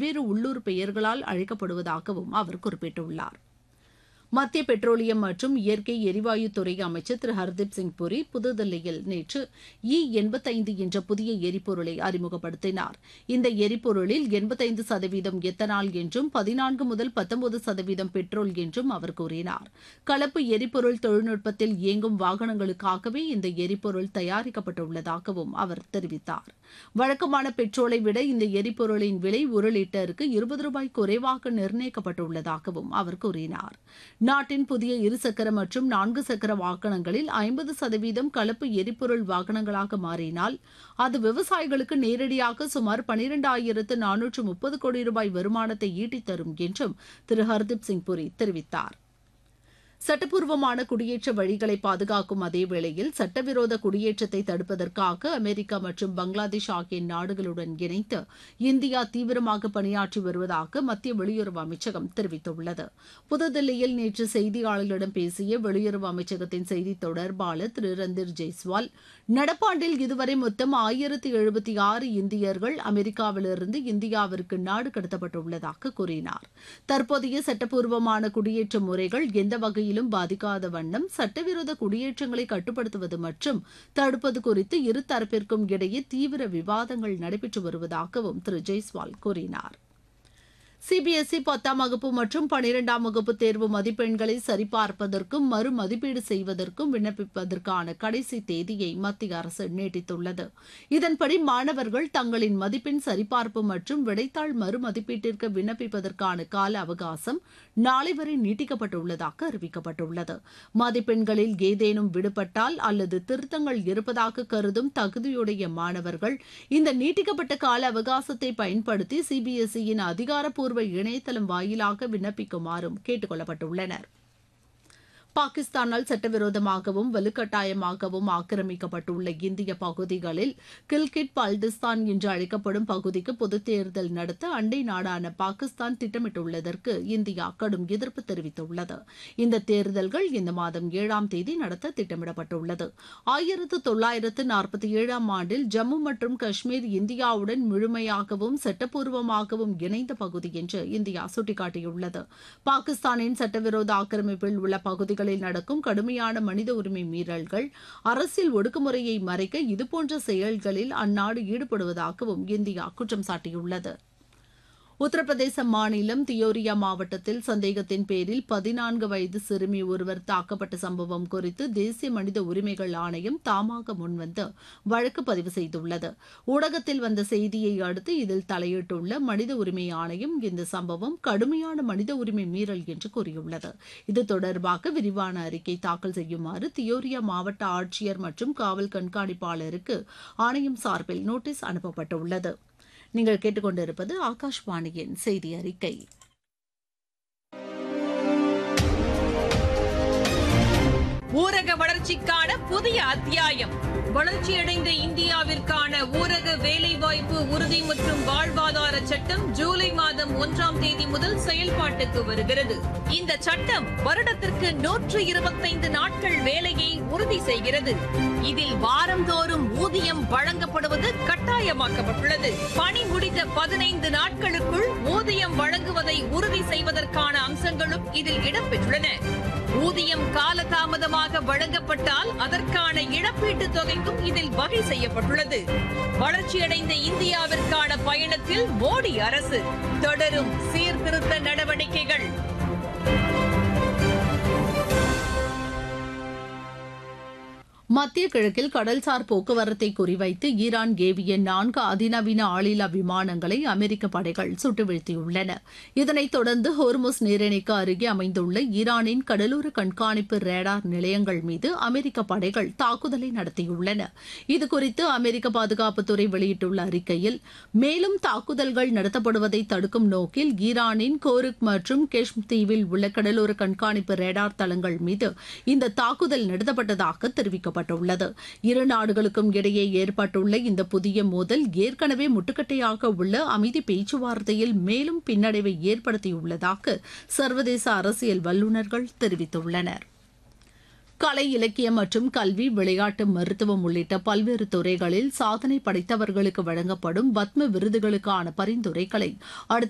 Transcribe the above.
வெவ்வேறு உள்ளூர் பெயர்களால் அழைக்கப்படுவதாகவும் அவர் குறிப்பிட்டுள்ளார் மத்திய பெட்ரோலியம் மற்றும் இயற்கை எரிவாயு துறை அமைச்சர் திரு ஹர்தீப் சிங் புரி புதுதில்லியில் நேற்று இ எண்பத்தைந்து என்ற புதிய எரிபொருளை அறிமுகப்படுத்தினார் இந்த எரிபொருளில் எண்பத்தைந்து சதவீதம் எத்தனால் என்றும் பதினான்கு முதல் பத்தொன்பது சதவீதம் பெட்ரோல் என்றும் அவர் கூறினார் கலப்பு எரிபொருள் தொழில்நுட்பத்தில் இயங்கும் வாகனங்களுக்காகவே இந்த எரிபொருள் தயாரிக்கப்பட்டுள்ளதாகவும் அவர் தெரிவித்தார் வழக்கமான பெட்ரோலை விட இந்த எரிபொருளின் விலை ஒரு லிட்டருக்கு இருபது ரூபாய் குறைவாக நிர்ணயிக்கப்பட்டுள்ளதாகவும் அவர் கூறினார் நாட்டின் புதிய இருசக்கர மற்றும் நான்கு சக்கர வாகனங்களில் ஐம்பது சதவீதம் கலப்பு எரிபொருள் வாகனங்களாக மாறினால் அது விவசாயிகளுக்கு நேரடியாக சுமார் பனிரெண்டாயிரத்து நானூற்று முப்பது கோடி ரூபாய் வருமானத்தை ஈட்டித்தரும் என்றும் திரு ஹர்தீப் சிங் புரி தெரிவித்தார் சட்டப்பூர்வமான குடியேற்ற வழிகளை பாதுகாக்கும் அதே வேளையில் சட்டவிரோத குடியேற்றத்தை தடுப்பதற்காக அமெரிக்கா மற்றும் பங்களாதேஷ் ஆகிய நாடுகளுடன் இணைந்து இந்தியா தீவிரமாக பணியாற்றி வருவதாக மத்திய வெளியுறவு அமைச்சகம் தெரிவித்துள்ளது புதுதில்லியில் நேற்று செய்தியாளர்களிடம் பேசிய வெளியுறவு அமைச்சகத்தின் செய்தி தொடர்பாளர் திரு ரந்தீர் ஜெய்ஸ்வால் நடப்பாண்டில் இதுவரை மொத்தம் ஆயிரத்து எழுபத்தி ஆறு இந்தியர்கள் அமெரிக்காவிலிருந்து இந்தியாவிற்கு நாடு கடத்தப்பட்டுள்ளதாக கூறினார் தற்போதைய சட்டப்பூர்வமான குடியேற்ற முறைகள் எந்த வகையில் வகையிலும் பாதிக்காத வண்ணம் சட்டவிரோத குடியேற்றங்களை கட்டுப்படுத்துவது மற்றும் தடுப்பது குறித்து இரு தரப்பிற்கும் இடையே தீவிர விவாதங்கள் நடைபெற்று வருவதாகவும் திரு ஜெய்ஸ்வால் கூறினார் சிபிஎஸ்இ பத்தாம் வகுப்பு மற்றும் பனிரெண்டாம் வகுப்பு தேர்வு மதிப்பெண்களை சரிபார்ப்பதற்கும் மறு மதிப்பீடு செய்வதற்கும் விண்ணப்பிப்பதற்கான கடைசி தேதியை மத்திய அரசு நீட்டித்துள்ளது இதன்படி மாணவர்கள் தங்களின் மதிப்பெண் சரிபார்ப்பு மற்றும் விடைத்தாள் மறு மதிப்பீட்டிற்கு விண்ணப்பிப்பதற்கான கால அவகாசம் நாளை வரை நீட்டிக்கப்பட்டுள்ளதாக அறிவிக்கப்பட்டுள்ளது மதிப்பெண்களில் ஏதேனும் விடுபட்டால் அல்லது திருத்தங்கள் இருப்பதாக கருதும் தகுதியுடைய மாணவர்கள் இந்த நீட்டிக்கப்பட்ட கால அவகாசத்தை பயன்படுத்தி சிபிஎஸ்இயின் அதிகாரப்பூர்வ பூர்வ இணையதளம் வாயிலாக விண்ணப்பிக்குமாறும் கேட்டுக் கொள்ளப்பட்டுள்ளனர் பாகிஸ்தானால் சட்டவிரோதமாகவும் வலுக்கட்டாயமாகவும் ஆக்கிரமிக்கப்பட்டுள்ள இந்திய பகுதிகளில் கில்கிட் பல்திஸ்தான் என்று அழைக்கப்படும் பகுதிக்கு பொதுத் தேர்தல் நடத்த அண்டை நாடான பாகிஸ்தான் திட்டமிட்டுள்ளதற்கு இந்தியா கடும் எதிர்ப்பு தெரிவித்துள்ளது இந்த தேர்தல்கள் இந்த மாதம் ஏழாம் தேதி நடத்த திட்டமிடப்பட்டுள்ளது ஆயிரத்து தொள்ளாயிரத்து நாற்பத்தி ஏழாம் ஆண்டில் ஜம்மு மற்றும் காஷ்மீர் இந்தியாவுடன் முழுமையாகவும் சட்டப்பூர்வமாகவும் இணைந்த பகுதி என்று இந்தியா சுட்டிக்காட்டியுள்ளது பாகிஸ்தானின் சட்டவிரோத ஆக்கிரமிப்பில் உள்ள பகுதிகள் பகுதிகளில் நடக்கும் கடுமையான மனித உரிமை மீறல்கள் அரசியல் ஒடுக்குமுறையை மறைக்க இதுபோன்ற செயல்களில் அந்நாடு ஈடுபடுவதாகவும் இந்தியா குற்றம் சாட்டியுள்ளது உத்தரப்பிரதேச மாநிலம் தியோரியா மாவட்டத்தில் சந்தேகத்தின் பேரில் பதினான்கு வயது சிறுமி ஒருவர் தாக்கப்பட்ட சம்பவம் குறித்து தேசிய மனித உரிமைகள் ஆணையம் தாமாக முன்வந்து வழக்கு பதிவு செய்துள்ளது ஊடகத்தில் வந்த செய்தியை அடுத்து இதில் தலையிட்டுள்ள மனித உரிமை ஆணையம் இந்த சம்பவம் கடுமையான மனித உரிமை மீறல் என்று கூறியுள்ளது இது தொடர்பாக விரிவான அறிக்கை தாக்கல் செய்யுமாறு தியோரியா மாவட்ட ஆட்சியர் மற்றும் காவல் கண்காணிப்பாளருக்கு ஆணையம் சார்பில் நோட்டீஸ் அனுப்பப்பட்டுள்ளது நீங்கள் கேட்டுக்கொண்டிருப்பது ஆகாஷ்வாணியின் செய்தி அறிக்கை ஊரக வளர்ச்சிக்கான புதிய அத்தியாயம் வளர்ச்சியடைந்த இந்தியாவிற்கான ஊரக வேலைவாய்ப்பு உறுதி மற்றும் வாழ்வாதார சட்டம் ஜூலை மாதம் ஒன்றாம் தேதி முதல் செயல்பாட்டுக்கு வருகிறது இந்த சட்டம் வருடத்திற்கு நூற்று இருபத்தைந்து நாட்கள் வேலையை உறுதி செய்கிறது இதில் வாரந்தோறும் ஊதியம் வழங்கப்படுவது கட்டாயமாக்கப்பட்டுள்ளது பணி முடிந்த பதினைந்து நாட்களுக்குள் ஊதியம் வழங்குவதை உறுதி செய்வதற்கான அம்சங்களும் இதில் இடம்பெற்றுள்ளன ஊதியம் காலதாமதமாக வழங்கப்பட்டால் அதற்கான இழப்பீட்டு தொகைக்கும் இதில் வகை செய்யப்பட்டுள்ளது வளர்ச்சியடைந்த இந்தியாவிற்கான பயணத்தில் மோடி அரசு தொடரும் சீர்திருத்த நடவடிக்கைகள் மத்திய கிழக்கில் கடல்சார் போக்குவரத்தை குறிவைத்து ஈரான் ஏவிய நான்கு அதிநவீன ஆளில்லா விமானங்களை அமெரிக்க படைகள் சுட்டு வீழ்த்தியுள்ளன இதனைத் தொடர்ந்து ஹோர்முஸ் நீரிணைக்கு அருகே அமைந்துள்ள ஈரானின் கடலோர கண்காணிப்பு ரேடார் நிலையங்கள் மீது அமெரிக்க படைகள் தாக்குதலை நடத்தியுள்ளன இதுகுறித்து அமெரிக்க பாதுகாப்புத்துறை வெளியிட்டுள்ள அறிக்கையில் மேலும் தாக்குதல்கள் நடத்தப்படுவதை தடுக்கும் நோக்கில் ஈரானின் கோருக் மற்றும் கெஷ்ம் தீவில் உள்ள கடலோர கண்காணிப்பு ரேடார் தளங்கள் மீது இந்த தாக்குதல் நடத்தப்பட்டதாக தெரிவிக்கப்பட்டுள்ளது இரு நாடுகளுக்கும் இடையே ஏற்பட்டுள்ள இந்த புதிய மோதல் ஏற்கனவே முட்டுக்கட்டையாக உள்ள அமைதி பேச்சுவார்த்தையில் மேலும் பின்னடைவை ஏற்படுத்தியுள்ளதாக சர்வதேச அரசியல் வல்லுநர்கள் தெரிவித்துள்ளனர் கலை இலக்கியம் மற்றும் கல்வி விளையாட்டு மருத்துவம் உள்ளிட்ட பல்வேறு துறைகளில் சாதனை படைத்தவர்களுக்கு வழங்கப்படும் பத்ம விருதுகளுக்கான பரிந்துரைகளை அடுத்த